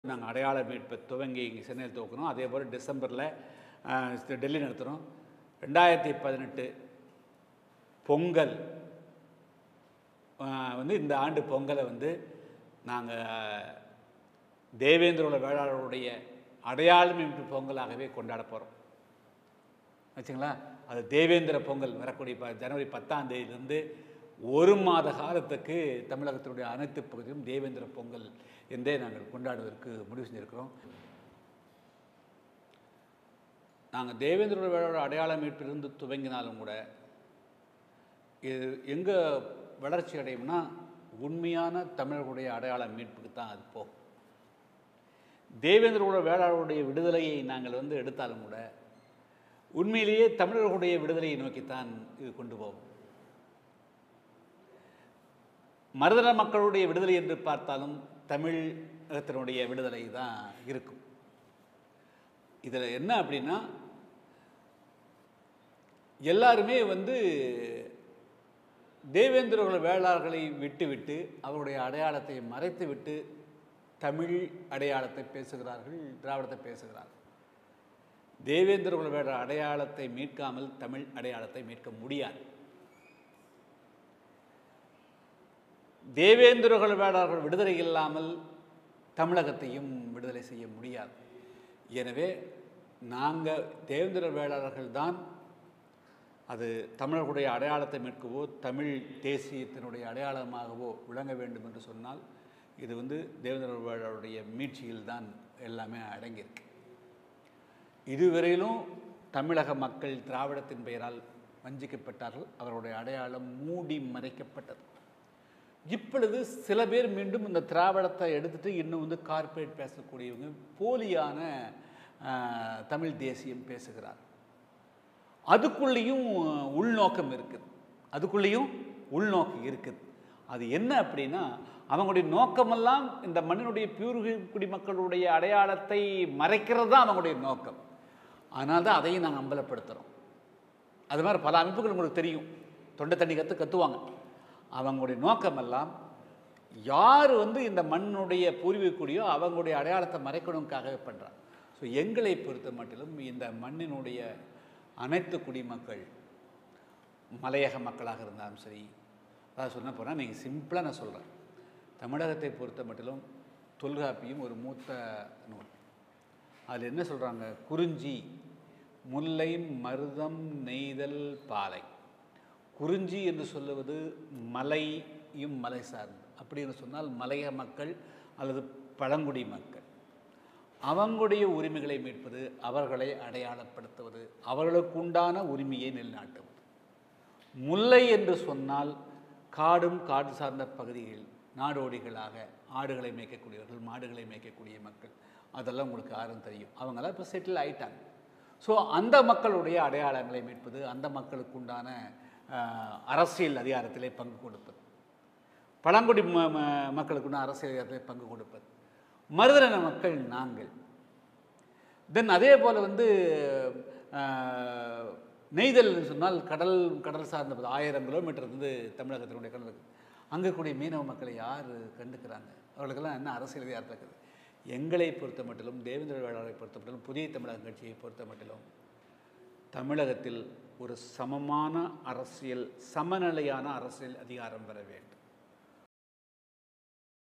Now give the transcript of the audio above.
நாங்கள் அடையாள மீட்பை துவங்கி இங்கே சென்னையில் துவக்கணும் அதே போல் டிசம்பரில் டெல்லி நடத்துகிறோம் ரெண்டாயிரத்தி பதினெட்டு பொங்கல் ஆஹ், வந்து இந்த ஆண்டு பொங்கலை வந்து நாங்கள் தேவேந்திரோட வேளாளருடைய அடையாள மீட்பு பொங்கலாகவே கொண்டாட போகிறோம் வச்சுங்களா அது தேவேந்திர பொங்கல் வரக்கூடிய ப ஜனவரி பத்தாம் தேதியிலிருந்து ஒரு மாத காலத்துக்கு தமிழகத்தினுடைய அனைத்து பகுதியும் தேவேந்திர பொங்கல் என்றே நாங்கள் கொண்டாடுவதற்கு முடிவு செஞ்சுருக்கிறோம் நாங்கள் தேவேந்திர வேளோட அடையாள மீட்பிலிருந்து துவங்கினாலும் கூட இது எங்கே வளர்ச்சி அடையும்னா உண்மையான தமிழர்களுடைய அடையாள மீட்புக்கு தான் அது போகும் தேவேந்திரோட வேளாளருடைய விடுதலையை நாங்கள் வந்து எடுத்தாலும் கூட உண்மையிலேயே தமிழர்களுடைய விடுதலையை நோக்கித்தான் இது கொண்டு போகும் மருதன மக்களுடைய விடுதலை என்று பார்த்தாலும் தமிழகத்தினுடைய விடுதலை தான் இருக்கும் இதில் என்ன அப்படின்னா எல்லாருமே வந்து தேவேந்திரோட வேளாளர்களை விட்டுவிட்டு அவருடைய அடையாளத்தை மறைத்து விட்டு தமிழ் அடையாளத்தை பேசுகிறார்கள் திராவிடத்தை பேசுகிறார்கள் தேவேந்திர குல வேளாளர் அடையாளத்தை மீட்காமல் தமிழ் அடையாளத்தை மீட்க முடியாது தேவேந்திர குல வேளாளர்கள் விடுதலை இல்லாமல் தமிழகத்தையும் விடுதலை செய்ய முடியாது எனவே நாங்கள் தேவேந்திர வேளாளர்கள் தான் அது தமிழர்களுடைய அடையாளத்தை மீட்கவோ தமிழ் தேசியத்தினுடைய அடையாளமாகவோ விளங்க வேண்டும் என்று சொன்னால் இது வந்து தேவேந்திர வேளாளருடைய மீட்சியில் தான் எல்லாமே அடங்கியிருக்கு இதுவரையிலும் தமிழக மக்கள் திராவிடத்தின் பெயரால் வஞ்சிக்கப்பட்டார்கள் அவருடைய அடையாளம் மூடி மறைக்கப்பட்டது இப்பொழுது சில பேர் மீண்டும் இந்த திராவிடத்தை எடுத்துட்டு இன்னும் வந்து கார்ப்பரேட் பேசக்கூடியவங்க போலியான ஆஹ், தமிழ் தேசியம் பேசுகிறார் அதுக்குள்ளேயும் உள்நோக்கம் இருக்குது அதுக்குள்ளேயும் உள்நோக்கம் இருக்குது அது என்ன அப்படின்னா அவங்களுடைய நோக்கமெல்லாம் இந்த மண்ணினுடைய பியூர்கு குடிமக்களுடைய அடையாளத்தை மறைக்கிறது தான் அவங்களுடைய நோக்கம் அதனால தான் அதையும் நாங்கள் அம்பலப்படுத்துகிறோம் அது மாதிரி பல அமைப்புகள் உங்களுக்கு தெரியும் தொண்டை தண்ணி கற்று கத்துவாங்க அவங்களுடைய நோக்கமெல்லாம் யார் வந்து இந்த மண்ணுடைய பூர்வீக குடியோ அவங்களுடைய அடையாளத்தை மறைக்கணுக்காகவே பண்ணுறாங்க ஸோ எங்களை பொறுத்த மட்டிலும் இந்த மண்ணினுடைய அனைத்து குடிமக்கள் மலையக மக்களாக இருந்தாலும் சரி அதாவது சொன்ன போனால் நீங்கள் சிம்பிளாக நான் சொல்கிறேன் தமிழகத்தை பொறுத்த மட்டிலும் தொல்காப்பியும் ஒரு மூத்த நூல் அதில் என்ன சொல்கிறாங்க குறிஞ்சி முல்லை மருதம் நெய்தல் பாலை குறிஞ்சி என்று சொல்லுவது மலையும் மலை சார்ந்து அப்படின்னு சொன்னால் மலைய மக்கள் அல்லது பழங்குடி மக்கள் அவங்களுடைய உரிமைகளை மீட்பது அவர்களை அடையாளப்படுத்துவது அவர்களுக்கு உண்டான உரிமையை நிலைநாட்டுவது முல்லை என்று சொன்னால் காடும் காடு சார்ந்த பகுதிகள் நாடோடிகளாக ஆடுகளை மேய்க்கக்கூடியவர்கள் மாடுகளை மேய்க்கக்கூடிய மக்கள் அதெல்லாம் உங்களுக்கு யாரும் தெரியும் அவங்களாம் இப்போ செட்டில் ஆயிட்டாங்க ஸோ அந்த மக்களுடைய அடையாளங்களை மீட்பது அந்த மக்களுக்கு உண்டான ஆஹ், அரசியல் அதிகாரத்திலே பங்கு கொடுப்பது பழங்குடி ம ம- மக்களுக்குண்டான அரசியல் அதிகாரத்திலே பங்கு கொடுப்பது மருதன மக்கள் நாங்கள் தென் அதே போல் வந்து ஆஹ், நெய்தல்னு சொன்னால் கடல் கடல் சார்ந்த பகுதி. ஆயிரம் கிலோமீட்டர் வந்து தமிழகத்தினுடைய கடல் இருக்குது அங்கே கூடிய மீனவ மக்களை யார் கண்டுக்கிறாங்க அவர்களுக்கெல்லாம் என்ன அரசியல் அதிகாரத்தில் இருக்குது எங்களை பொறுத்த மட்டிலும் தேவேந்திர வேளாளரை பொறுத்த மட்டிலும் புதிய தமிழக கட்சியை பொறுத்த மட்டிலும் தமிழகத்தில் ஒரு சமமான அரசியல் சமநிலையான அரசியல் அதிகாரம் பெற வேண்டும்